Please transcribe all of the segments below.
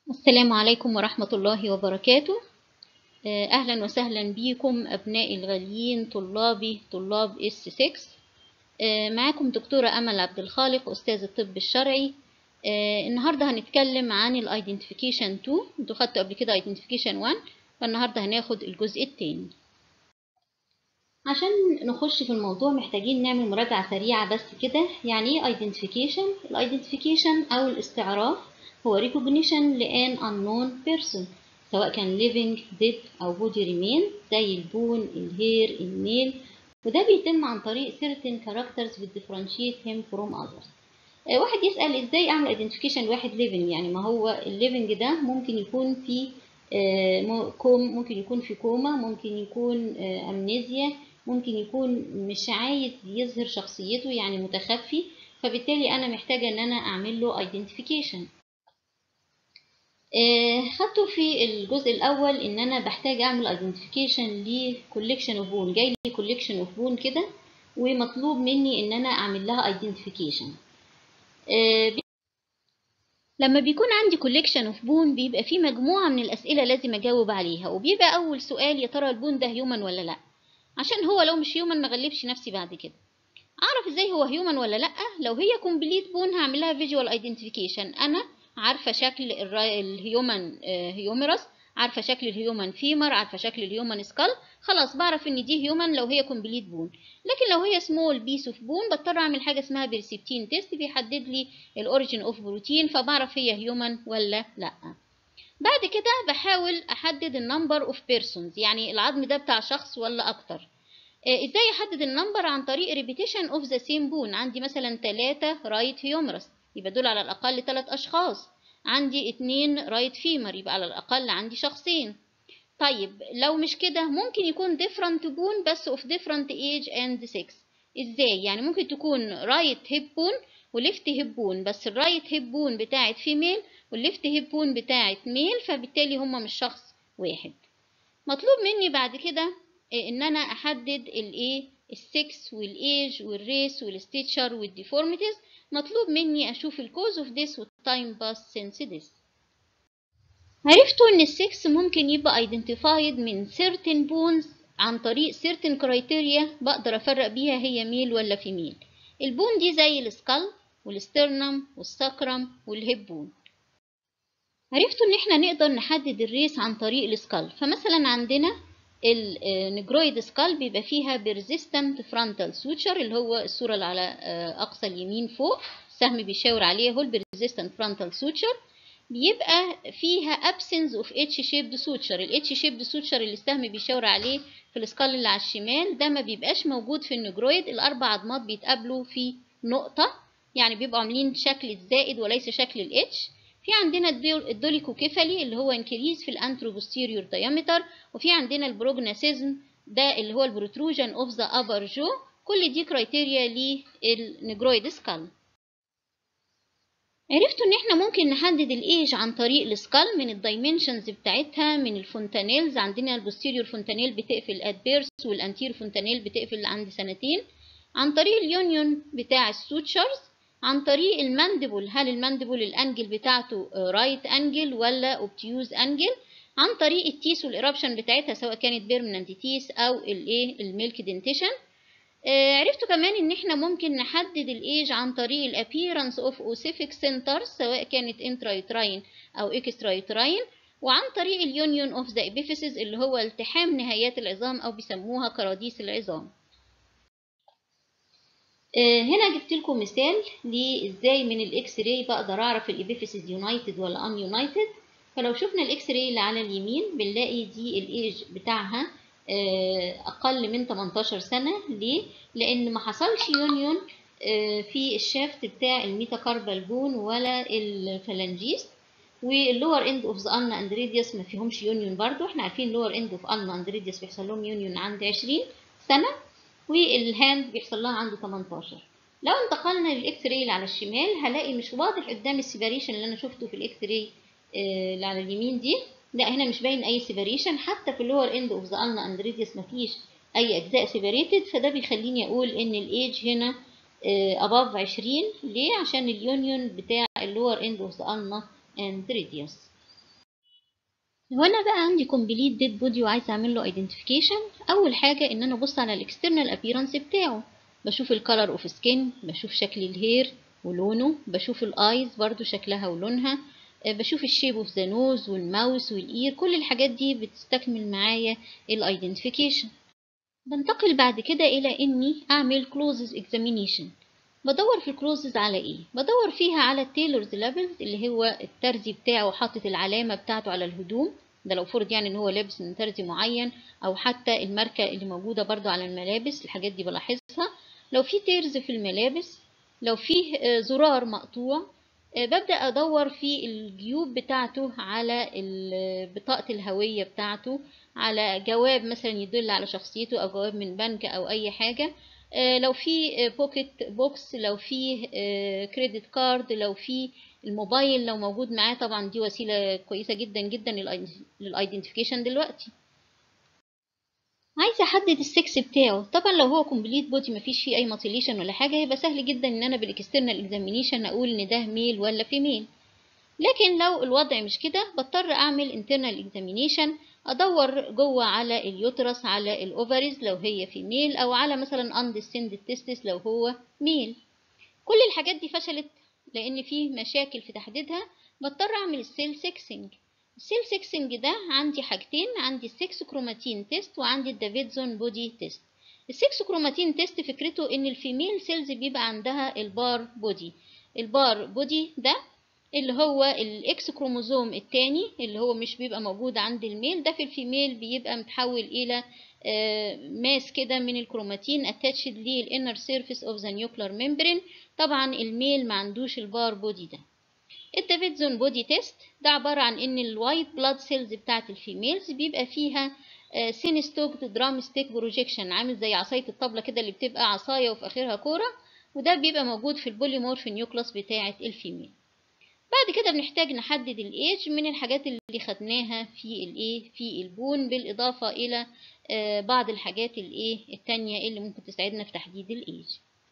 السلام عليكم ورحمة الله وبركاته أهلا وسهلا بكم أبنائي الغاليين طلابي طلاب اس 6 معاكم دكتورة أمل عبد الخالق أستاذ الطب الشرعي النهاردة هنتكلم عن الايدنتيفيكيشن 2 انتوا خدتوا قبل كده ايدنتيفيكيشن 1 فالنهاردة هناخد الجزء التاني عشان نخش في الموضوع محتاجين نعمل مراجعة سريعة بس كده يعني ايه identification الايدنتيفيكيشن او الاستعراف هو recognition لان unknown person سواء كان living dead او body remain زي البون الهير النيل وده بيتم عن طريق certain characters that differentiate him from others واحد يسأل ازاي اعمل identification لواحد living يعني ما هو الليفنج ده ممكن يكون في ممكن يكون في كوما ممكن يكون امنيزيا ممكن يكون مش عايز يظهر شخصيته يعني متخفي فبالتالي انا محتاجه ان انا اعمل له ايدنتيفيكيشن خدته في الجزء الاول ان انا بحتاج اعمل ايدنتيفيكيشن لكوليكشن اوف بون جاي لي كوليكشن اوف بون كده ومطلوب مني ان انا اعمل لها ايدنتيفيكيشن لما بيكون عندي كوليكشن اوف بون بيبقى في مجموعه من الاسئله لازم اجاوب عليها وبيبقى اول سؤال يا ترى البون ده هيومن ولا لا عشان هو لو مش هيومن ما غلبش نفسي بعد كده اعرف ازاي هو هيومن ولا لا لو هي كومبليت بون هعمل لها فيجوال ايدنتيفيكيشن انا عارفه شكل الهيومن هيوميرس عارفه شكل الهيومن فيمر عارفه شكل الهيومن سكال خلاص بعرف ان دي هيومن لو هي كومبليت بون لكن لو هي سمول بيس اوف بون بضطر اعمل حاجه اسمها بيرسبتين تيست بيحدد لي الاوريجين اوف بروتين فبعرف هي هيومن ولا لا بعد كده بحاول احدد النمبر اوف بيرسونز يعني العظم ده بتاع شخص ولا اكتر ازاي احدد النمبر عن طريق ريبيتيشن اوف ذا سيم بون عندي مثلا 3 رايت هيومرس يبقى دول على الاقل 3 اشخاص عندي 2 رايت فيمر يبقى على الاقل عندي شخصين طيب لو مش كده ممكن يكون different بون بس of different age and sex ازاي يعني ممكن تكون رايت هيب بون وليفت هيب بون بس الرايت هيب بون بتاعت فيميل والليفت هيب بون بتاعت ميل فبالتالي هما مش شخص واحد مطلوب مني بعد كده ان انا احدد الايه السكس والايج والريس والستيتشر والديفورميتيز مطلوب مني اشوف الكوز اوف ذس والتايم باس سينس ذس عرفتوا ان السكس ممكن يبقى identified من certain bones عن طريق certain criteria بقدر افرق بيها هي ميل ولا فيميل البون دي زي السكال والسترنم والساكرم والهيب بون عرفتوا ان احنا نقدر نحدد الريس عن طريق السكال فمثلا عندنا النجرويد سكال بيبقى فيها بيرزيستنت فرونتال سوتشر اللي هو الصوره اللي على اقصى اليمين فوق السهم بيشاور عليه هو البيرزيستنت فرونتال سوتشر بيبقى فيها absence of H shaped suture ال H shaped suture اللي السهم بيشاور عليه في السكال اللي على الشمال ده ما بيبقاش موجود في النجرويد الاربع عظمات بيتقابلوا في نقطه يعني بيبقوا عاملين شكل الزائد وليس شكل ال H في عندنا الدوليكوكيفالي اللي هو انكريز في الانترو بوستيريور دايمتر وفي عندنا البروجناسيزم ده اللي هو البروتروجن اوف ذا ابر جو كل دي كرايتيريا للنجرويد سكال عرفتوا ان احنا ممكن نحدد الايج عن طريق السكال من الدايمنشنز بتاعتها من الفونتانيلز عندنا البوستيريور فونتانيل بتقفل ات بيرث والانتير فونتانيل بتقفل عند سنتين عن طريق اليونيون بتاع السوتشرز عن طريق الماندبل هل الماندبل الانجل بتاعته رايت انجل ولا اوبتيوز انجل عن طريق التيس والإرابشن بتاعتها سواء كانت بيرمننت تيس او الايه الميلك دنتيشن آه عرفتوا كمان ان احنا ممكن نحدد الايج عن طريق الابيرنس اوف اوسيفيك سنتر سواء كانت انترايتراين او اكسترايتراين وعن طريق اليونيون اوف ذا ابيفيسز اللي هو التحام نهايات العظام او بيسموها كراديس العظام آه هنا جبت لكم مثال لازاي من الاكس راي بقدر اعرف الابيفيسز يونايتد ولا ان يونايتد فلو شفنا الاكس راي اللي على اليمين بنلاقي دي الايج بتاعها اقل من 18 سنه ليه لان ما حصلش يونيون في الشافت بتاع الميتاكاربال بون ولا الفلانجيس واللور اند اوف ذا ان اند ريديوس ما فيهمش يونيون برضو احنا عارفين اللور اند اوف ان اند ريديوس بيحصل لهم يونيون عند 20 سنه والهاند بيحصل لها عنده 18 لو انتقلنا للاكس راي اللي على الشمال هلاقي مش واضح قدام السيباريشن اللي انا شفته في الاكس راي اللي على اليمين دي لا هنا مش باين اي سيباريشن حتى في اللور اند اوف ذا النا اند ريديوس مفيش اي اجزاء سيباريتد فده بيخليني اقول ان الايج هنا اباف 20 ليه عشان اليونيون بتاع اللور اند اوف ذا النا اند ريديوس لو انا بقى عندي كومبليت ديد بودي وعايزه اعمل له ايدنتيفيكيشن اول حاجه ان انا ابص على الاكسترنال ابييرنس بتاعه بشوف الكالر اوف سكين بشوف شكل الهير ولونه بشوف الايز برضو شكلها ولونها بشوف الشيب اوف ذا نوز والماوس والاير كل الحاجات دي بتستكمل معايا الايدنتيفيكيشن بنتقل بعد كده الى اني اعمل كلوزز اكزامينيشن بدور في الكلوزز على ايه بدور فيها على التيلورز ليفلز اللي هو الترزي بتاعه حاطط العلامه بتاعته على الهدوم ده لو فرض يعني ان هو لابس من ترزي معين او حتى الماركه اللي موجوده برضو على الملابس الحاجات دي بلاحظها لو في تيرز في الملابس لو فيه زرار مقطوع ببدأ أدور في الجيوب بتاعته على بطاقة الهوية بتاعته على جواب مثلا يدل على شخصيته أو جواب من بنك أو أي حاجة لو في بوكيت بوكس لو في كريدت كارد لو في الموبايل لو موجود معاه طبعا دي وسيلة كويسة جدا جدا للايدنتيفيكيشن دلوقتي عايزه احدد السكس بتاعه طبعا لو هو كومبليت بودي مفيش فيه اي ماتيليشن ولا حاجه هيبقى سهل جدا ان انا بالاكسترنال اكزامينيشن اقول ان ده ميل ولا فيميل لكن لو الوضع مش كده بضطر اعمل انترنال اكزامينيشن ادور جوه على اليوترس على الاوفريز لو هي فيميل او على مثلا اندستند تيستس لو هو ميل كل الحاجات دي فشلت لان في مشاكل في تحديدها بضطر اعمل السيل سكسنج السيل سكسنج ده عندي حاجتين عندي السكس كروماتين تيست وعندي الدافيدزون بودي تيست السكس كروماتين تيست فكرته ان الفيميل سيلز بيبقى عندها البار بودي البار بودي ده اللي هو الاكس كروموزوم التاني اللي هو مش بيبقى موجود عند الميل ده في الفيميل بيبقى متحول الى ماس كده من الكروماتين اتاتشد للانر سيرفيس اوف ذا نيوكلير ممبرين طبعا الميل ما عندوش البار بودي ده الدافيدزون بودي تيست ده عبارة عن ان الوايت بلاد سيلز بتاعت الفيميلز بيبقى فيها سين ستوك درام ستيك بروجيكشن عامل زي عصاية الطبلة كده اللي بتبقى عصاية وفي اخرها كورة وده بيبقى موجود في البوليمورف نيوكلاس بتاعت الفيميل بعد كده بنحتاج نحدد الايج من الحاجات اللي خدناها في الايه في البون بالاضافة الى بعض الحاجات الايه التانية اللي ممكن تساعدنا في تحديد الايج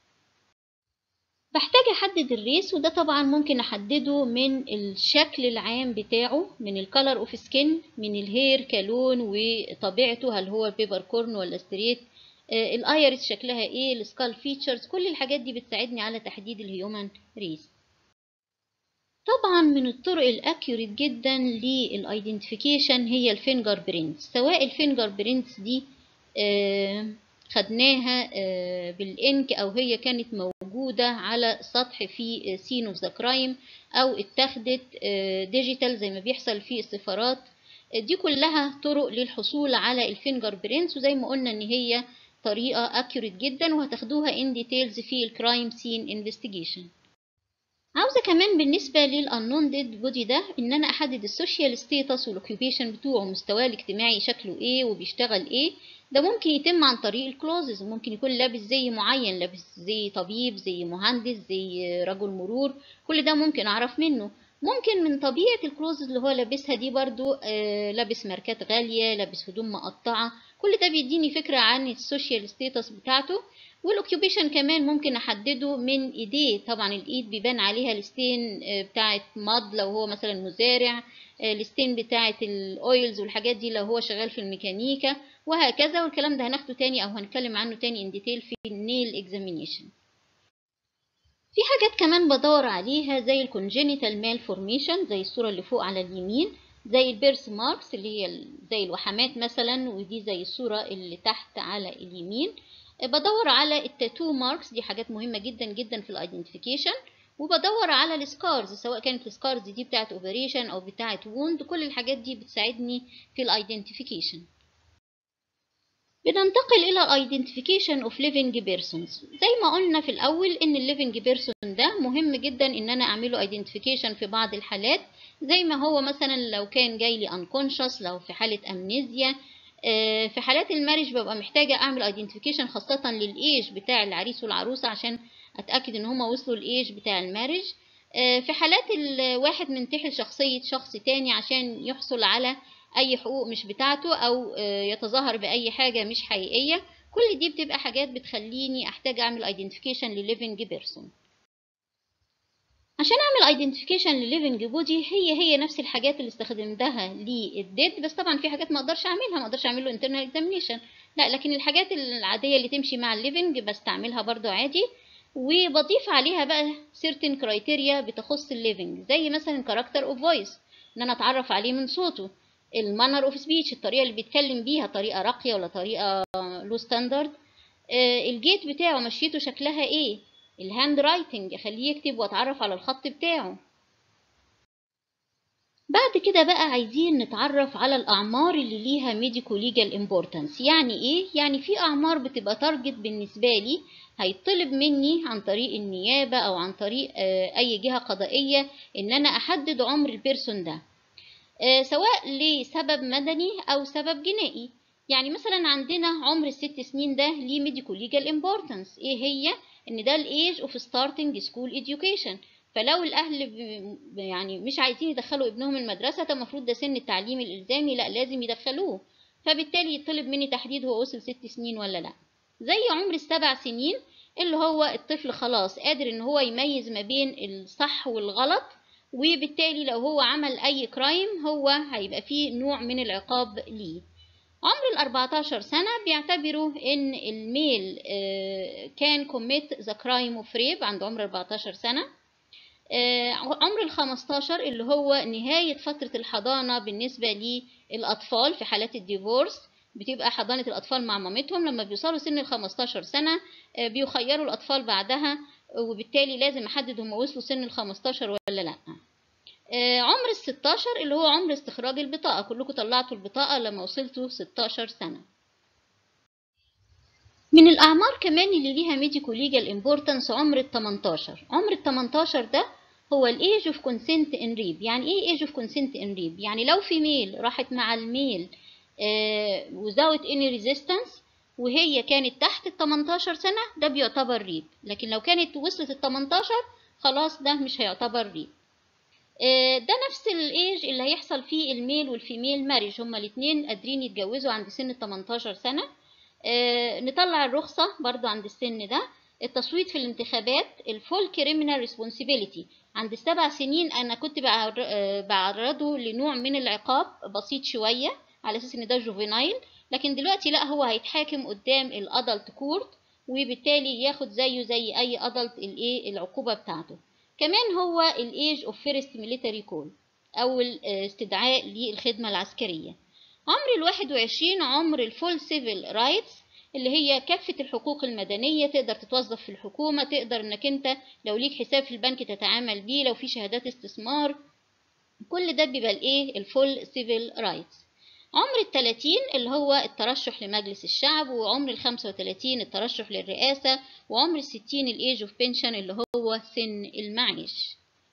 بحتاج احدد الريس وده طبعا ممكن احدده من الشكل العام بتاعه من الكالر اوف سكين من الهير كلون وطبيعته هل هو بيبر كورن ولا ستريت آه الايرس شكلها ايه السكال فيتشرز كل الحاجات دي بتساعدني على تحديد الهيومن ريس طبعا من الطرق الاكيوريت جدا للايدنتيفيكيشن هي الفينجر برينتس سواء الفينجر برينتس دي آه خدناها آه بالانك او هي كانت موجودة على سطح في سين اوف ذا كرايم او اتخذت ديجيتال زي ما بيحصل في السفارات دي كلها طرق للحصول على الفينجر برينتس وزي ما قلنا ان هي طريقة اكيوريت جدا وهتاخدوها ان ديتيلز في الكرايم سين انفستيجيشن عاوزة كمان بالنسبة للأنون ديد بودي ده إن أنا أحدد السوشيال ستيتس والأوكيوبيشن بتوعه مستواه الاجتماعي شكله إيه وبيشتغل إيه ده ممكن يتم عن طريق الكلوزز ممكن يكون لابس زي معين لابس زي طبيب زي مهندس زي رجل مرور كل ده ممكن أعرف منه ممكن من طبيعة الكلوزز اللي هو لابسها دي برضو آه لابس ماركات غالية لابس هدوم مقطعة كل ده بيديني فكرة عن السوشيال ستيتس بتاعته والاوكيوبيشن كمان ممكن احدده من ايديه طبعا الايد بيبان عليها الستين بتاعه مض لو هو مثلا مزارع الستين بتاعه الاويلز والحاجات دي لو هو شغال في الميكانيكا وهكذا والكلام ده هناخده تاني او هنتكلم عنه تاني ان ديتيل في النيل اكزامينيشن في حاجات كمان بدور عليها زي الكونجينيتال مال فورميشن زي الصوره اللي فوق على اليمين زي البيرس ماركس اللي هي زي الوحمات مثلا ودي زي الصوره اللي تحت على اليمين بدور على التاتو ماركس دي حاجات مهمة جدا جدا في الايدنتيفيكيشن وبدور على السكارز سواء كانت السكارز دي بتاعت اوبريشن او بتاعت ووند كل الحاجات دي بتساعدني في الايدنتيفيكيشن بننتقل الى الايدنتيفيكيشن اوف ليفنج بيرسونز زي ما قلنا في الاول ان الليفنج بيرسون ده مهم جدا ان انا اعمله ايدنتيفيكيشن في بعض الحالات زي ما هو مثلا لو كان جاي لي انكونشس لو في حاله امنيزيا في حالات المارج ببقى محتاجة أعمل ايدنتيفيكيشن خاصة للإيج بتاع العريس والعروسة عشان أتأكد إن هما وصلوا الإيج بتاع المارج في حالات الواحد منتحل شخصية شخص تاني عشان يحصل على أي حقوق مش بتاعته أو يتظاهر بأي حاجة مش حقيقية كل دي بتبقى حاجات بتخليني أحتاج أعمل ايدنتيفيكيشن لليفنج بيرسون عشان اعمل ايدنتيفيكيشن للليفنج بودي هي هي نفس الحاجات اللي استخدمتها للديد بس طبعا في حاجات ما اقدرش اعملها ما اقدرش اعمل له انترنال اكزامينيشن لا لكن الحاجات العاديه اللي تمشي مع الليفنج بستعملها برضو عادي وبضيف عليها بقى certain criteria بتخص الليفنج زي مثلا character of voice ان انا اتعرف عليه من صوته المانر اوف سبيتش الطريقه اللي بيتكلم بيها طريقه راقيه ولا طريقه لو ستاندرد الجيت بتاعه مشيته شكلها ايه الهاند رايتنج اخليه يكتب واتعرف على الخط بتاعه بعد كده بقى عايزين نتعرف على الأعمار اللي ليها ميديكو ليجال امبورتانس يعني إيه؟ يعني في أعمار بتبقى تارجت بالنسبة لي هيطلب مني عن طريق النيابة أو عن طريق أي جهة قضائية إن أنا أحدد عمر البيرسون ده سواء لسبب مدني أو سبب جنائي يعني مثلا عندنا عمر الست سنين ده ليه ميديكو ليجال امبورتانس إيه هي؟ إن ده الإيج أوف ستارتنج سكول إديوكيشن فلو الاهل يعني مش عايزين يدخلوا ابنهم المدرسه ده المفروض ده سن التعليم الالزامي لا لازم يدخلوه فبالتالي يطلب مني تحديد هو وصل ست سنين ولا لا زي عمر السبع سنين اللي هو الطفل خلاص قادر ان هو يميز ما بين الصح والغلط وبالتالي لو هو عمل اي كرايم هو هيبقى فيه نوع من العقاب ليه عمر ال 14 سنة بيعتبروا إن الميل كان كوميت ذا كرايم اوف ريب عند عمر 14 سنة عمر ال 15 اللي هو نهاية فترة الحضانة بالنسبة للأطفال في حالات الديفورس بتبقى حضانة الأطفال مع مامتهم لما بيوصلوا سن ال 15 سنة بيخيروا الأطفال بعدها وبالتالي لازم أحدد هم وصلوا سن ال 15 ولا لأ عمر ال 16 اللي هو عمر استخراج البطاقة كلكم طلعتوا البطاقة لما وصلتوا 16 سنة من الأعمار كمان اللي ليها ميديكو ليجال امبورتانس عمر ال 18 عمر ال 18 ده هو الايج اوف كونسنت ان ريب يعني ايه ايج اوف كونسنت ان ريب يعني لو في ميل راحت مع الميل without any resistance وهي كانت تحت ال 18 سنة ده بيعتبر ريب لكن لو كانت وصلت ال 18 خلاص ده مش هيعتبر ريب ده نفس الايج اللي هيحصل فيه الميل والفيميل ماريج هما الاتنين قادرين يتجوزوا عند سن ال 18 سنة نطلع الرخصة برضو عند السن ده التصويت في الانتخابات الفول كريمنال ريسبونسيبيليتي عند السبع سنين انا كنت بعرضه لنوع من العقاب بسيط شويه على اساس ان ده جوفينايل لكن دلوقتي لا هو هيتحاكم قدام الادلت كورت وبالتالي ياخد زيه زي اي ادلت الايه العقوبه بتاعته كمان هو الايج اوف فيرست ميليتري كول او الاستدعاء للخدمه العسكريه عمر الواحد وعشرين عمر الفول سيفل رايتس اللي هي كافة الحقوق المدنية تقدر تتوظف في الحكومة تقدر انك انت لو ليك حساب في البنك تتعامل بيه لو في شهادات استثمار كل ده بيبقى الايه الفول سيفل رايتس عمر التلاتين اللي هو الترشح لمجلس الشعب وعمر الخمسة وتلاتين الترشح للرئاسة وعمر الستين الايج اوف بنشن اللي هو سن المعيش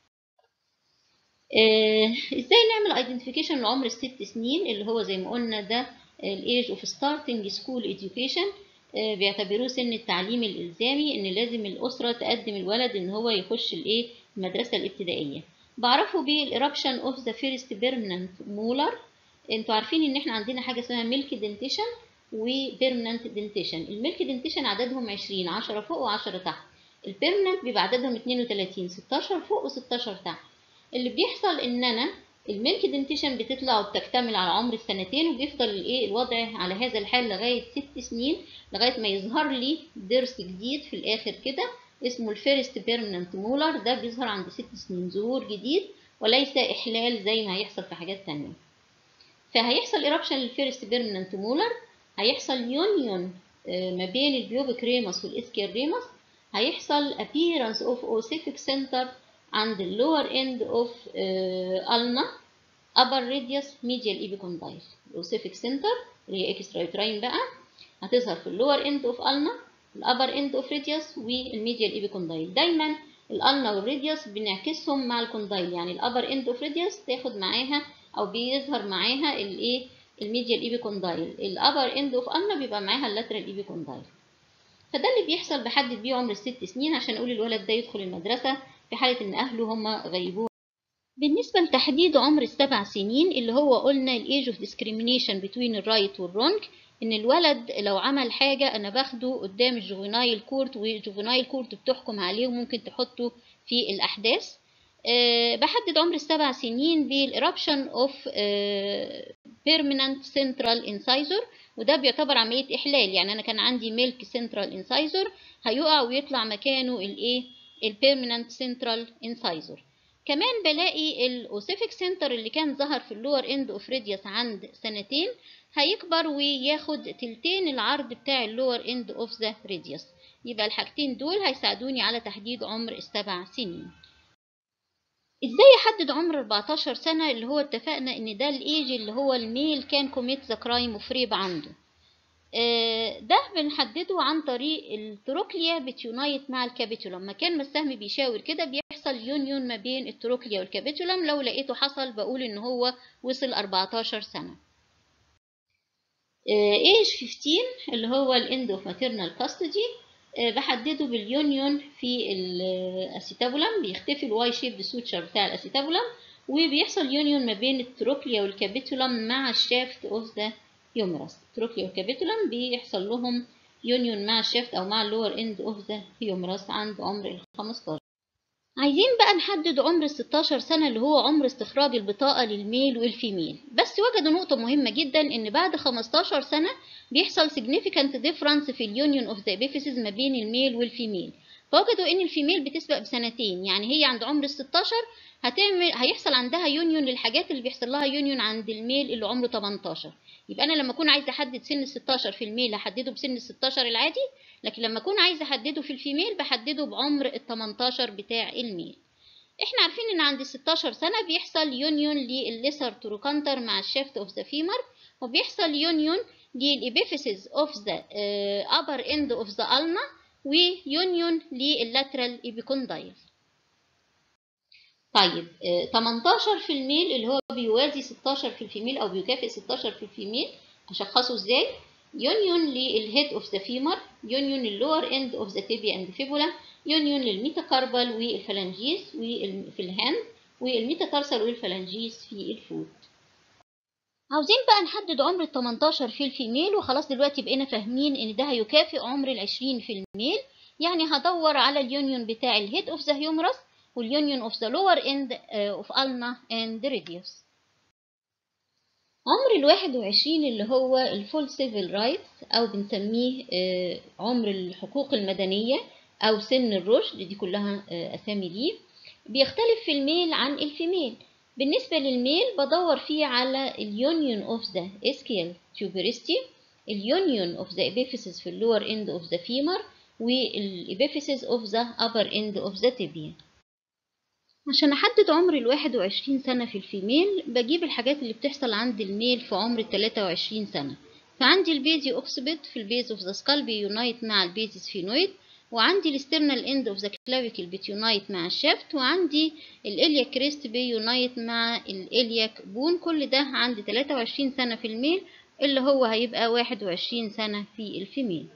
آه ازاي نعمل ايدنتيفيكيشن لعمر الست سنين اللي هو زي ما قلنا ده الايج اوف ستارتنج سكول education بيعتبروه سن التعليم الالزامي ان لازم الاسره تقدم الولد ان هو يخش الايه المدرسه الابتدائيه بعرفه بالإرابشن اوف ذا فيرست بيرمننت مولر انتوا عارفين ان احنا عندنا حاجه اسمها ميلك دنتيشن وبيرمننت دنتيشن الميلك دنتيشن عددهم 20 10 فوق و10 تحت البيرمننت بيبقى عددهم 32 16 فوق و16 تحت اللي بيحصل ان انا الميلك دنتيشن بتطلع وبتكتمل على عمر السنتين وبيفضل الايه الوضع على هذا الحال لغايه ست سنين لغايه ما يظهر لي ضرس جديد في الاخر كده اسمه الفيرست بيرمننت مولر ده بيظهر عند ست سنين ظهور جديد وليس احلال زي ما هيحصل في حاجات تانية فهيحصل ايربشن للفيرست بيرمننت مولر هيحصل يونيون ما بين البيوبيك ريمس والاسكير ريمس هيحصل appearance of ossific center عند اللور اند اوف ulna upper radius medial epicondyle الاوسيفيك سنتر اللي هي اكسترا يوتراين بقى هتظهر في اللور اند اوف ulna الابر اند اوف راديوس والميديال ايبيكوندايل دايما الالنا والراديوس بنعكسهم مع الكوندايل يعني الابر اند اوف راديوس تاخد معاها او بيظهر معاها الايه الميديال ايبيكوندايل الابر اند اوف النا بيبقى معاها اللاترال ايبيكوندايل فده اللي بيحصل بحدد بيه عمر الست سنين عشان اقول الولد ده يدخل المدرسه في حاله ان اهله هم غيبوه بالنسبة لتحديد عمر السبع سنين اللي هو قلنا الايج اوف discrimination between الرايت والرونج ان الولد لو عمل حاجة انا باخده قدام الجوفينايل كورت والجوفينايل كورت بتحكم عليه وممكن تحطه في الاحداث أه بحدد عمر السبع سنين بالإرابشن أوف بيرمننت سنترال انسايزر وده بيعتبر عملية إحلال يعني أنا كان عندي ميلك سنترال انسايزر هيقع ويطلع مكانه الإيه البيرمننت سنترال انسايزر كمان بلاقي الأوسيفيك سنتر اللي كان ظهر في اللور اند اوف ريديوس عند سنتين هيكبر وياخد تلتين العرض بتاع اللور اند اوف ذا ريديوس يبقى الحاجتين دول هيساعدوني على تحديد عمر السبع سنين ازاي احدد عمر 14 سنة اللي هو اتفقنا ان ده الايج اللي هو الميل كان كوميت ذا كرايم اوف ريب عنده ده بنحدده عن طريق التروكليا بتيونايت مع الكابيتولم مكان ما السهم بيشاور كده بيحصل يونيون ما بين التروكليا والكابيتولم لو لقيته حصل بقول ان هو وصل 14 سنة ايج 15 اللي هو الاند اوف ماتيرنال كاستدي بحدده باليونيون في الاسيتابولم بيختفي الواي شيب سوتشر بتاع الاسيتابولم وبيحصل يونيون ما بين التروكليا والكابيتولم مع الشافت اوف ذا هيومرس التروكليا والكابيتولم بيحصل لهم يونيون مع الشافت او مع اللور اند اوف ذا هيومرس عند عمر ال 15 عايزين بقى نحدد عمر ال 16 سنة اللي هو عمر استخراج البطاقة للميل والفيميل بس وجدوا نقطة مهمة جدا إن بعد 15 سنة بيحصل significant difference في اليونيون اوف ذا ابيفيسز ما بين الميل والفيميل فوجدوا إن الفيميل بتسبق بسنتين يعني هي عند عمر ال 16 هتعمل هيحصل عندها يونيون للحاجات اللي بيحصل لها يونيون عند الميل اللي عمره 18 يبقى انا لما اكون عايزه احدد سن ال 16 في الميل هحدده بسن ال 16 العادي لكن لما اكون عايزه احدده في الفيميل بحدده بعمر ال 18 بتاع الميل احنا عارفين ان عند 16 سنه بيحصل يونيون للليسر تروكانتر مع الشيفت اوف ذا فيمر وبيحصل يونيون للابيفيسز اوف ذا upper اند اوف ذا ulna ويونيون لللاترال ايبيكوندايل طيب 18 في الميل اللي هو بيوازي 16 في الفيميل او بيكافئ 16 في الفيميل اشخصه ازاي يونيون للهيد اوف ذا فيمر يونيون للور اند اوف ذا تيبيا اند فيبولا يونيون للميتاكاربال والفلانجيس في الهاند والميتاتارسال والفلانجيس في الفوت عاوزين بقى نحدد عمر ال 18 في الفيميل وخلاص دلوقتي بقينا فاهمين ان ده هيكافئ عمر ال 20 في الميل يعني هدور على اليونيون بتاع الهيد اوف ذا هيومرس واليونيون اوف ذا lower end اوف ulna and radius عمر الواحد وعشرين اللي هو الفول سيفل رايتس أو بنسميه عمر الحقوق المدنية أو سن الرشد دي كلها أسامي ليه بيختلف في الميل عن الفيميل بالنسبة للميل بدور فيه على اليونيون اوف ذا اسكيال tuberosity اليونيون اوف ذا epiphysis في اللور end اوف ذا femur والابيفيسز اوف ذا upper end اوف ذا tibia عشان أحدد عمر الواحد وعشرين سنة في الفيميل بجيب الحاجات اللي بتحصل عند الميل في عمر التلاتة وعشرين سنة فعندي البيزي أوكسبت في البيز اوف ذا سكال بيونايت مع البيزي سفينويد وعندي الاسترنال اند اوف ذا كلافيكل بتيونايت مع الشافت وعندي الالياك كريست بيونايت مع الالياك بون كل ده عندي تلاتة وعشرين سنة في الميل اللي هو هيبقى واحد وعشرين سنة في الفيميل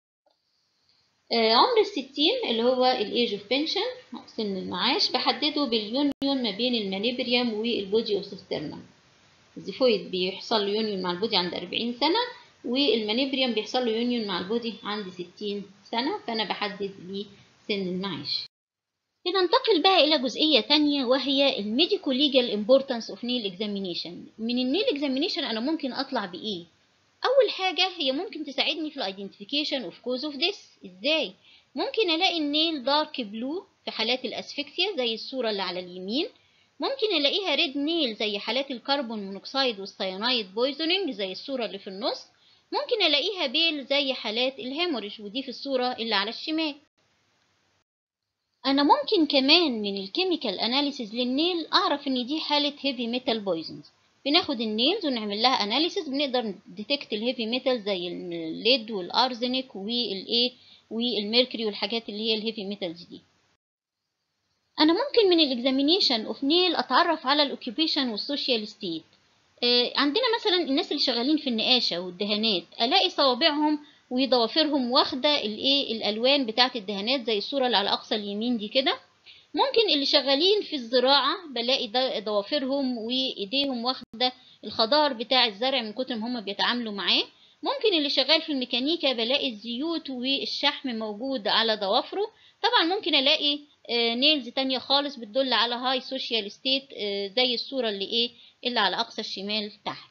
عمر الستين اللي هو الايج اوف بنشن سن المعاش بحدده باليونيون ما بين المانيبريم والبودي اوف سيسترنم الزيفويد بيحصل له يونيون مع البودي عند 40 سنة والمانيبريم بيحصل له يونيون مع البودي عند 60 سنة فأنا بحدد ليه سن المعاش لننتقل بقى إلى جزئية تانية وهي الميديكو ليجال امبورتانس اوف نيل اكزامينيشن من النيل اكزامينيشن أنا ممكن أطلع بإيه؟ اول حاجه هي ممكن تساعدني في الايدنتيفيكيشن اوف كوز اوف ذس ازاي ممكن الاقي النيل دارك بلو في حالات الاسفكسيا زي الصوره اللي على اليمين ممكن الاقيها ريد نيل زي حالات الكربون مونوكسيد والسيانايد بويزونينج زي الصوره اللي في النص ممكن الاقيها بيل زي حالات الهيموريج ودي في الصوره اللي على الشمال انا ممكن كمان من الكيميكال اناليسيز للنيل اعرف ان دي حاله هيفي ميتال بويزنز بناخد النيلز ونعمل لها اناليسيس بنقدر نديتكت الهيفي ميتال زي الليد والارزنك والايه والميركوري والحاجات اللي هي الهيفي ميتالز دي انا ممكن من الاكزامينيشن اوف نيل اتعرف على الاوكيبيشن والسوشيال ستيت عندنا مثلا الناس اللي شغالين في النقاشه والدهانات الاقي صوابعهم وضوافرهم واخده الايه الالوان بتاعه الدهانات زي الصوره اللي على اقصى اليمين دي كده ممكن اللي شغالين في الزراعة بلاقي ضوافرهم وإيديهم واخدة الخضار بتاع الزرع من كتر ما هما بيتعاملوا معاه ممكن اللي شغال في الميكانيكا بلاقي الزيوت والشحم موجود على ضوافره طبعا ممكن ألاقي نيلز تانية خالص بتدل على هاي سوشيال ستيت زي الصورة اللي ايه اللي على أقصى الشمال تحت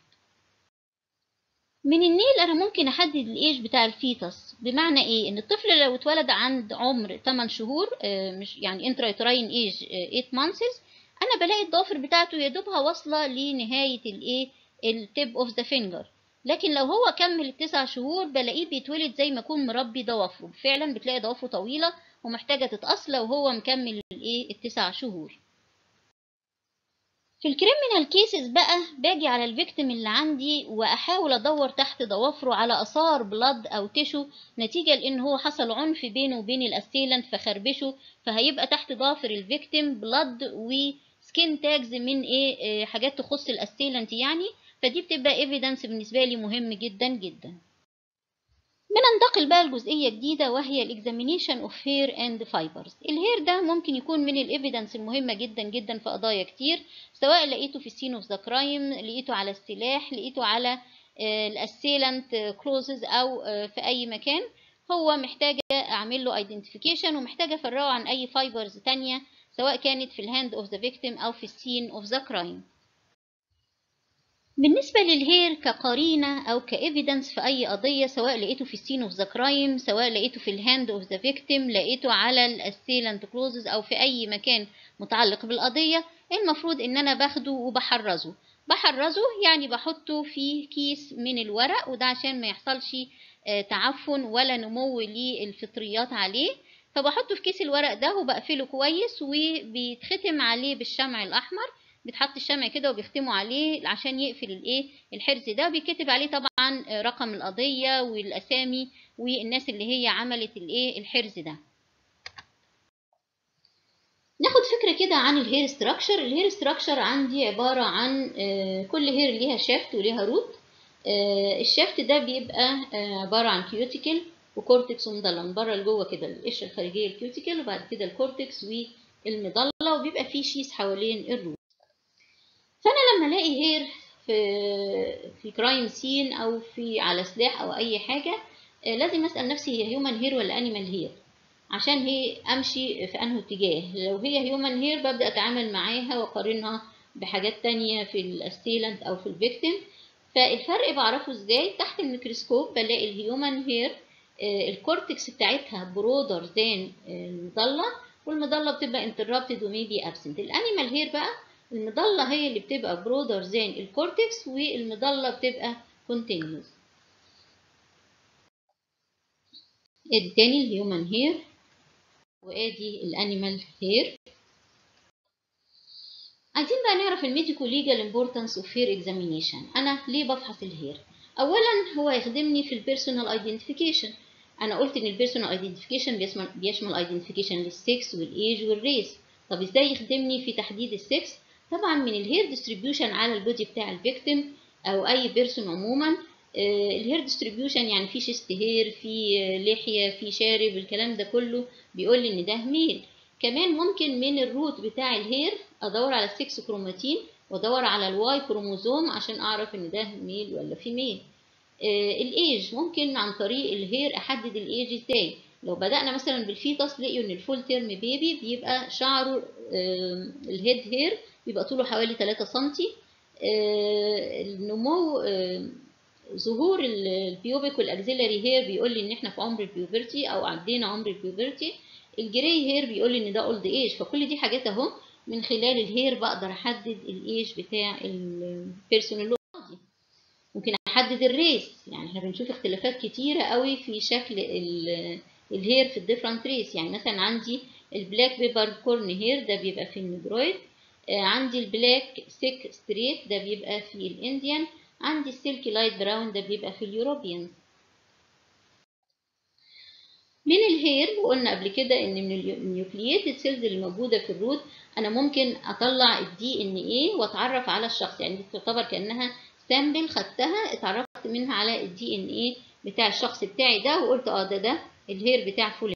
من النيل أنا ممكن أحدد الإيج بتاع الفيتس بمعنى إيه؟ إن الطفل لو اتولد عند عمر 8 شهور مش يعني انترايتراين إيج 8 مانثس أنا بلاقي الضوافر بتاعته يا دوبها واصلة لنهاية الإيه؟ التيب أوف ذا فينجر لكن لو هو كمل التسع شهور بلاقيه بيتولد زي ما يكون مربي ضوافره فعلا بتلاقي ضوافره طويلة ومحتاجة تتقص لو هو مكمل الإيه؟ التسع شهور في الكريمنال كيسز بقى باجي على الفيكتيم اللي عندي واحاول ادور تحت ضوافره على اثار بلاد او تشو نتيجه لان هو حصل عنف بينه وبين الاسيلنت فخربشه فهيبقى تحت ضافر الفيكتيم بلاد وسكين تاجز من ايه حاجات تخص الاسيلنت يعني فدي بتبقى ايفيدنس بالنسبه لي مهم جدا جدا بننتقل بقى لجزئيه جديده وهي الاكزامينيشن اوف هير اند فايبرز الهير ده ممكن يكون من الايفيدنس المهمه جدا جدا في قضايا كتير سواء لقيته في السين اوف ذا كرايم لقيته على السلاح لقيته على الاسيلنت كلوزز او في اي مكان هو محتاجه اعمل له ايدنتيفيكيشن ومحتاجه افرقه عن اي فايبرز تانية سواء كانت في الهاند اوف ذا فيكتيم او في السين اوف ذا كرايم بالنسبة للهير كقرينة أو كإيفيدنس في أي قضية سواء لقيته في السين اوف ذا كرايم سواء لقيته في الهاند اوف ذا فيكتيم لقيته على الاسيلنت كلوزز أو في أي مكان متعلق بالقضية المفروض إن أنا باخده وبحرزه بحرزه يعني بحطه في كيس من الورق وده عشان ما يحصلش تعفن ولا نمو للفطريات عليه فبحطه في كيس الورق ده وبقفله كويس وبيتختم عليه بالشمع الأحمر بيتحط الشمع كده وبيختموا عليه عشان يقفل الايه الحرز ده بيتكتب عليه طبعا رقم القضيه والاسامي والناس اللي هي عملت الايه الحرز ده ناخد فكره كده عن الهير ستراكشر الهير ستراكشر عندي عباره عن كل هير ليها شافت وليها روت الشافت ده بيبقى عباره عن كيوتيكل وكورتكس ومضله من بره لجوه كده القشره الخارجيه الكيوتيكل وبعد كده الكورتكس والمضله وبيبقى فيه شيس حوالين الروت فانا لما الاقي هير في في كرايم سين او في على سلاح او اي حاجه لازم اسال نفسي هي هيومن هير ولا انيمال هير عشان هي امشي في انه اتجاه لو هي هيومن هير ببدا اتعامل معاها واقارنها بحاجات تانية في الاسيلنت او في الفيكتيم فالفرق بعرفه ازاي تحت الميكروسكوب بلاقي الهيومن هير الكورتكس بتاعتها برودر ذان المظله والمظله بتبقى انتربتد وميبي ابسنت الانيمال هير بقى المضلة هي اللي بتبقى برودر زين الكورتكس والمضلة بتبقى كونتينيوس ادي تاني الهيومن هير وادي الانيمال هير عايزين بقى نعرف الميديكو ليجال امبورتانس اوف هير اكزامينيشن انا ليه بفحص الهير اولا هو يخدمني في البيرسونال ايدنتيفيكيشن انا قلت ان البيرسونال ايدنتيفيكيشن بيشمل بيشمل ايدنتيفيكيشن للسكس والايج والريس طب ازاي يخدمني في تحديد السكس طبعا من الهير ديستريبيوشن على البودي بتاع الفيكتيم او اي بيرسون عموما الهير ديستريبيوشن يعني في شيست هير في لحيه في شارب الكلام ده كله بيقول لي ان ده ميل كمان ممكن من الروت بتاع الهير ادور على السكس كروماتين وادور على الواي كروموزوم عشان اعرف ان ده ميل ولا فيميل الايج ممكن عن طريق الهير احدد الايج ازاي لو بدأنا مثلا بالفيتس لقيوا ان الفول تيرم بيبي بيبقى شعره الهيد هير بيبقى طوله حوالي 3 سنتي النمو ظهور البيوبيك والاكزيلاري هير بيقول لي ان احنا في عمر البيوبرتي او عدينا عمر البيوبرتي الجراي هير بيقول لي ان ده اولد ايج فكل دي حاجات اهو من خلال الهير بقدر احدد الايج بتاع البيرسون اللي قصادي ممكن احدد الريس يعني احنا بنشوف اختلافات كتيره قوي في شكل الهير في الديفرنت ريس يعني مثلا عندي البلاك بيبر كورن هير ده بيبقى في النيجرويد عندي البلاك سيك ستريت ده بيبقى في الانديان عندي السيلكي لايت براون ده بيبقى في اليوروبيان من الهير وقلنا قبل كده ان من النيوكلييتد سيلز اللي موجوده في الروت انا ممكن اطلع الدي ان ايه واتعرف على الشخص يعني دي تعتبر كانها سامبل خدتها اتعرفت منها على الدي ان ايه بتاع الشخص بتاعي ده وقلت اه ده ده الهير بتاع فلان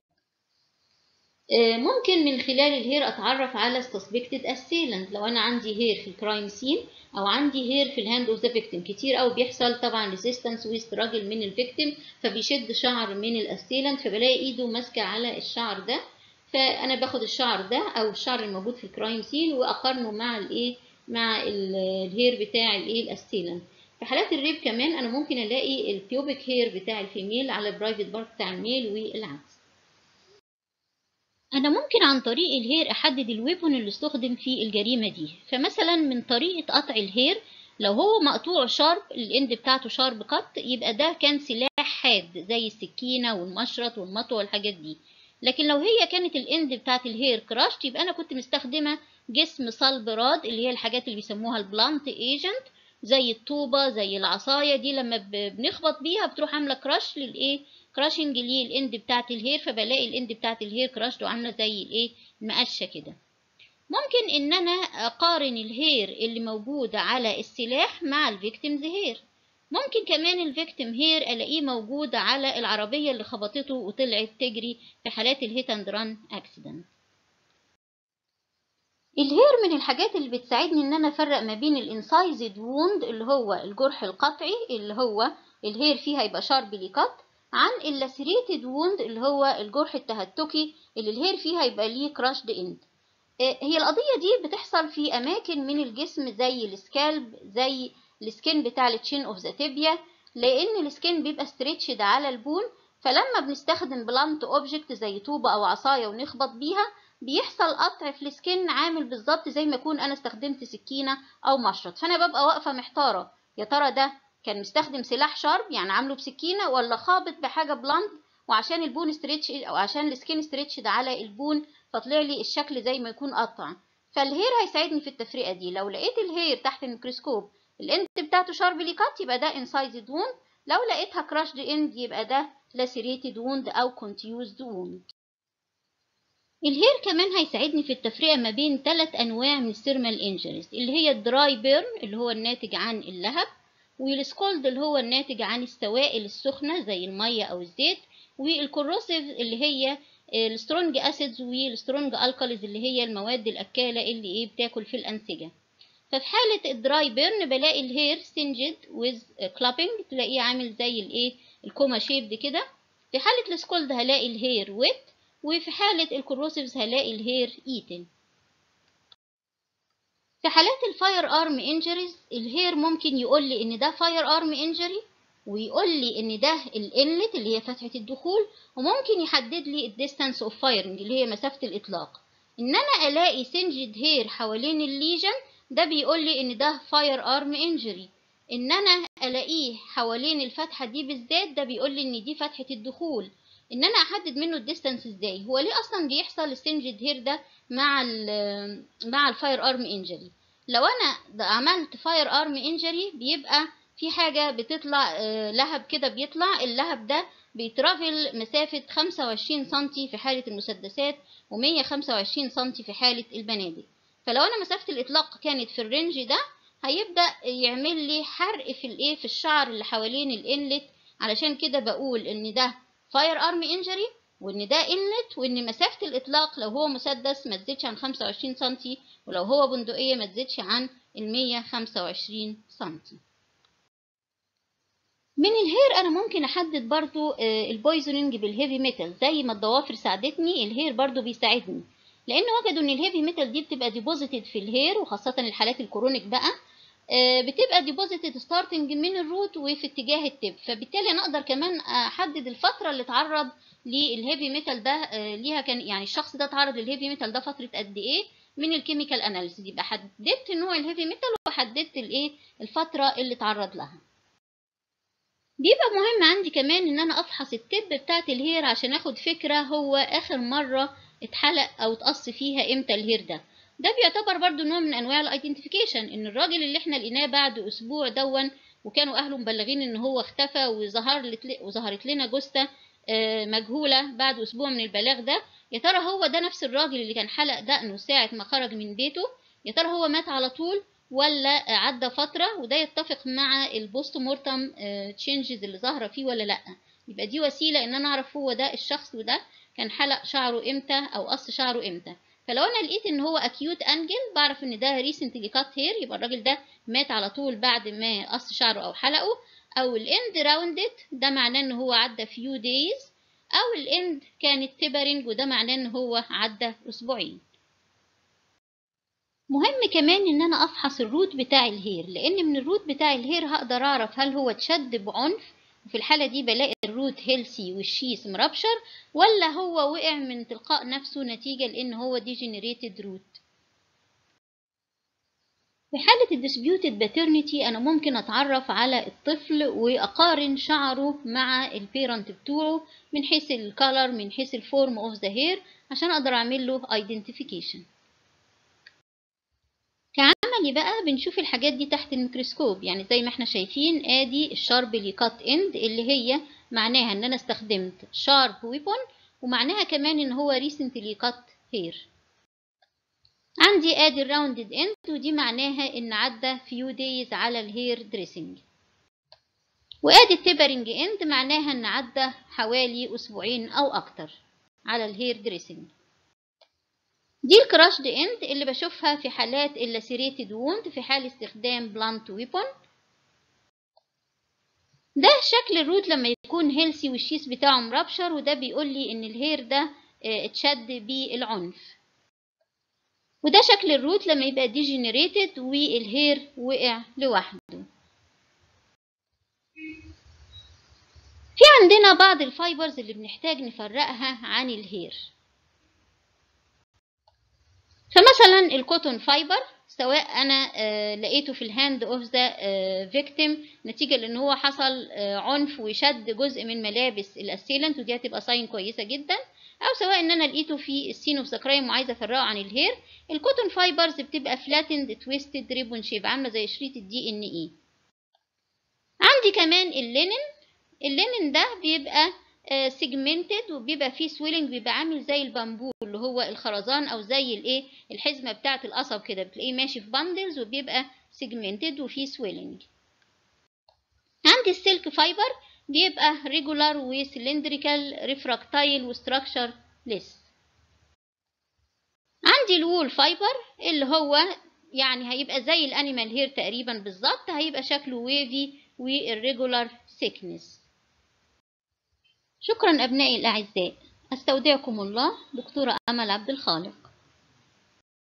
ممكن من خلال الهير اتعرف على suspected assailant لو انا عندي هير في الكرايم سين او عندي هير في الهاند اوف ذا فيكتيم كتير قوي بيحصل طبعا ريزيستنس وستراجل من الفيكتيم فبيشد شعر من الاسيلنت فبلاقي ايده ماسكه على الشعر ده فانا باخد الشعر ده او الشعر الموجود في الكرايم سين واقارنه مع الايه مع الهير بتاع الايه الاسيلن في حالات الريب كمان انا ممكن الاقي البيوبيك هير بتاع الفيميل على البرايفت بارت بتاع الميل والعكس انا ممكن عن طريق الهير احدد الويبون اللي استخدم في الجريمه دي فمثلا من طريقه قطع الهير لو هو مقطوع شارب الاند بتاعته شارب قط يبقى ده كان سلاح حاد زي السكينه والمشرط والمطوه والحاجات دي لكن لو هي كانت الاند بتاعت الهير كراشت يبقى انا كنت مستخدمه جسم صلب راد اللي هي الحاجات اللي بيسموها البلانت ايجنت زي الطوبه زي العصايه دي لما بنخبط بيها بتروح عامله كراش للايه كراشنج للاند بتاعت الهير فبلاقي الاند بتاعت الهير كراشت وعامله زي الايه المقشه كده ممكن ان انا اقارن الهير اللي موجود على السلاح مع الفيكتيمز هير ممكن كمان الفيكتيم هير الاقيه موجود على العربيه اللي خبطته وطلعت تجري في حالات الهيت اند ران اكسيدنت الهير من الحاجات اللي بتساعدني ان انا افرق ما بين الانسايزد ووند اللي هو الجرح القطعي اللي هو الهير فيه هيبقى شاربلي كات عن اللاسيريتد ووند اللي هو الجرح التهتكي اللي الهير فيه هيبقى ليه كراشد اند هي القضيه دي بتحصل في اماكن من الجسم زي السكالب زي السكين بتاع التشين اوف ذا تيبيا لان السكين بيبقى ستريتشد على البون فلما بنستخدم بلانت اوبجكت زي طوبه او عصايه ونخبط بيها بيحصل قطع في السكين عامل بالظبط زي ما اكون انا استخدمت سكينه او مشرط فانا ببقى واقفه محتاره يا ترى ده كان مستخدم سلاح شارب يعني عامله بسكينه ولا خابط بحاجه بلانت وعشان البون ستريتش او عشان السكين ستريتشد على البون فطلع لي الشكل زي ما يكون قطع فالهير هيساعدني في التفرقه دي لو لقيت الهير تحت الميكروسكوب الاند بتاعته شاربلي كات يبقى ده انسايزد ووند لو لقيتها كراشد اند يبقى ده لاسيريتد ووند او كونتيوزد ووند الهير كمان هيساعدني في التفرقه ما بين ثلاث انواع من السيرمال انجريز اللي هي الدراي بيرن اللي هو الناتج عن اللهب والسكولد اللي هو الناتج عن السوائل السخنه زي الميه او الزيت والكوروسيف اللي هي السترونج اسيدز والسترونج الكاليز اللي هي المواد الاكاله اللي ايه بتاكل في الانسجه ففي حالة الدراي بيرن بلاقي الهير سنجد ويز كلابينج تلاقيه عامل زي الايه الكوما شيبد كده في حالة السكولد هلاقي الهير ويت وفي حالة الكروسيفز هلاقي الهير ايتن في حالات الفاير ارم انجريز الهير ممكن يقول لي ان ده فاير ارم انجري ويقول لي ان ده الانلت اللي هي فتحة الدخول وممكن يحدد لي الديستانس اوف فايرنج اللي هي مسافة الاطلاق ان انا الاقي سنجد هير حوالين الليجن ده بيقول لي ان ده فاير ارم انجري ان انا الاقيه حوالين الفتحه دي بالذات ده بيقول لي ان دي فتحه الدخول ان انا احدد منه الديستانس ازاي هو ليه اصلا بيحصل السنجد هير ده مع ال مع الفاير ارم انجري لو انا عملت فاير ارم انجري بيبقى في حاجه بتطلع لهب كده بيطلع اللهب ده بيترافل مسافه 25 سم في حاله المسدسات و125 سم في حاله البنادق فلو انا مسافه الاطلاق كانت في الرينج ده هيبدا يعمل لي حرق في الايه في الشعر اللي حوالين الانلت علشان كده بقول ان ده فاير ارم انجري وان ده انلت وان مسافه الاطلاق لو هو مسدس ما تزيدش عن 25 سم ولو هو بندقيه ما تزيدش عن ال 125 سم من الهير انا ممكن احدد برضو البويزنينج بالهيفي ميتال زي ما الضوافر ساعدتني الهير برضو بيساعدني لان وجدوا ان الهيفي ميتال دي بتبقى ديبوزيتد في الهير وخاصه الحالات الكرونيك بقى بتبقى ديبوزيتد ستارتنج من الروت وفي اتجاه التب فبالتالي انا اقدر كمان احدد الفتره اللي اتعرض للهيفي ميتال ده ليها كان يعني الشخص ده اتعرض للهيفي ميتال ده فتره قد ايه من الكيميكال اناليسيس يبقى حددت نوع الهيفي ميتال وحددت الايه الفتره اللي اتعرض لها بيبقى مهم عندي كمان ان انا افحص التب بتاعت الهير عشان اخد فكره هو اخر مره اتحلق او اتقص فيها امتى الهير ده ده بيعتبر برضو نوع من انواع الايدنتيفيكيشن ان الراجل اللي احنا لقيناه بعد اسبوع دون وكانوا اهله مبلغين ان هو اختفى وظهر وظهرت لنا جثه مجهوله بعد اسبوع من البلاغ ده يا ترى هو ده نفس الراجل اللي كان حلق دقنه ساعه ما خرج من بيته يا ترى هو مات على طول ولا عدى فتره وده يتفق مع البوست مورتم تشينجز اللي ظاهره فيه ولا لا يبقى دي وسيله ان انا اعرف هو ده الشخص وده كان حلق شعره امتى او قص شعره امتى فلو انا لقيت ان هو اكيوت انجل بعرف ان ده ريسنتلي كات هير يبقى الراجل ده مات على طول بعد ما قص شعره او حلقه او الاند راوندد ده معناه ان هو عدى فيو دايز أو الإند كانت تبرنج وده معناه إن هو عدى أسبوعين مهم كمان إن أنا أفحص الروت بتاع الهير لأن من الروت بتاع الهير هقدر أعرف هل هو اتشد بعنف وفي الحالة دي بلاقي الروت هيلسي والشيس مربشر ولا هو وقع من تلقاء نفسه نتيجة لأن هو ديجنريتد روت في حالة الديسبيوتد باترنتي أنا ممكن أتعرف على الطفل وأقارن شعره مع البيرنت بتوعه من حيث الكالر من حيث الفورم اوف ذا هير عشان أقدر أعمل له ايدنتيفيكيشن كعملي بقى بنشوف الحاجات دي تحت الميكروسكوب يعني زي ما احنا شايفين ادي الشاربلي كات اند اللي هي معناها ان انا استخدمت شارب ويبون ومعناها كمان ان هو ريسنتلي كات هير عندي ادي الراوندد اند ودي معناها ان عدى فيو دايز على الهير دريسنج وادي التبرنج اند معناها ان عدى حوالي اسبوعين او اكتر على الهير دريسنج دي الكراشد اند اللي بشوفها في حالات اللاسيريتد ووند في حال استخدام بلانت ويبون ده شكل الروت لما يكون هيلسي والشيس بتاعه مربشر وده بيقول لي ان الهير ده اتشد بالعنف وده شكل الروت لما يبقى ديجنريتد والهير وقع لوحده في عندنا بعض الفايبرز اللي بنحتاج نفرقها عن الهير فمثلا الكوتون فايبر سواء انا لقيته في الهاند اوف ذا فيكتيم نتيجه لان هو حصل عنف وشد جزء من ملابس الاسيلنت ودي هتبقى ساين كويسه جدا او سواء ان انا لقيته في السين اوف ذا كرايم وعايزه افرقه عن الهير الكوتون فايبرز بتبقى فلاتند تويستد ريبون شيب عامله زي شريط الدي ان اي عندي كمان اللينن اللينن ده بيبقى سيجمنتد وبيبقى فيه سويلنج بيبقى عامل زي البامبو اللي هو الخرزان او زي الايه الحزمه بتاعه القصب كده بتلاقيه ماشي في باندلز وبيبقى سيجمنتد وفيه سويلنج عندي السلك فايبر بيبقى ريجولار وسلندريكال ريفراكتايل وستراكشر ليس عندي الوول فايبر اللي هو يعني هيبقى زي الانيمال هير تقريبا بالظبط هيبقى شكله ويفي والريجولار سيكنس شكرا أبنائي الأعزاء أستودعكم الله دكتورة أمل عبد الخالق